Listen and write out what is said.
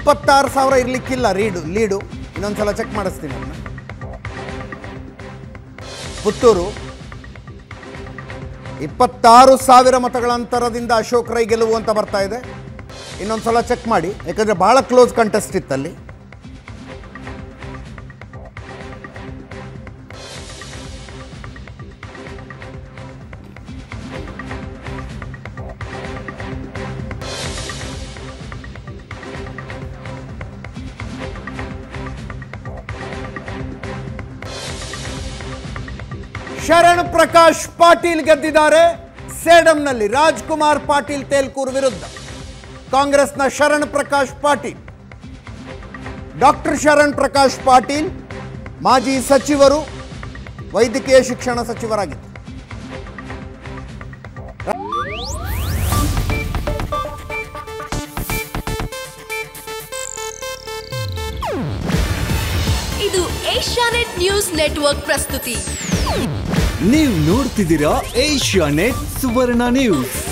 ಇಪ್ಪತ್ತಾರು ಸಾವಿರ ಇರಲಿಕ್ಕಿಲ್ಲ ರೀಡು ಲೀಡು ಇನ್ನೊಂದ್ಸಲ ಚೆಕ್ ಮಾಡಿಸ್ತೀನಿ ಅದನ್ನ ಪುತ್ತೂರು ಇಪ್ಪತ್ತಾರು ಸಾವಿರ ಮತಗಳ ಅಂತರದಿಂದ ಅಶೋಕ್ ರೈ ಗೆಲುವು ಅಂತ ಬರ್ತಾ ಇದೆ ಇನ್ನೊಂದ್ಸಲ ಚೆಕ್ ಮಾಡಿ ಯಾಕಂದರೆ ಭಾಳ ಕ್ಲೋಸ್ ಕಂಟೆಸ್ಟ್ ಇತ್ತಲ್ಲಿ ಶರಣ್ ಪ್ರಕಾಶ್ ಪಾಟೀಲ್ ಗೆದ್ದಿದ್ದಾರೆ ಸೇಡಂನಲ್ಲಿ ರಾಜ್ಕುಮಾರ್ ಪಾಟೀಲ್ ತೇಲ್ಕೂರ್ ವಿರುದ್ಧ ಕಾಂಗ್ರೆಸ್ನ ಶರಣ್ ಪ್ರಕಾಶ್ ಪಾಟೀಲ್ ಡಾಕ್ಟರ್ ಶರಣ್ ಪ್ರಕಾಶ್ ಪಾಟೀಲ್ ಮಾಜಿ ಸಚಿವರು ವೈದ್ಯಕೀಯ ಶಿಕ್ಷಣ ಸಚಿವರಾಗಿದ್ದರು ಇದು ಏಷ್ಯಾನೆಟ್ ನ್ಯೂಸ್ ನೆಟ್ವರ್ಕ್ ಪ್ರಸ್ತುತಿ ನೀವು ನೋಡ್ತಿದ್ದೀರಾ ಏಷ್ಯಾ ನೆಟ್ ಸುವರ್ಣ ನ್ಯೂಸ್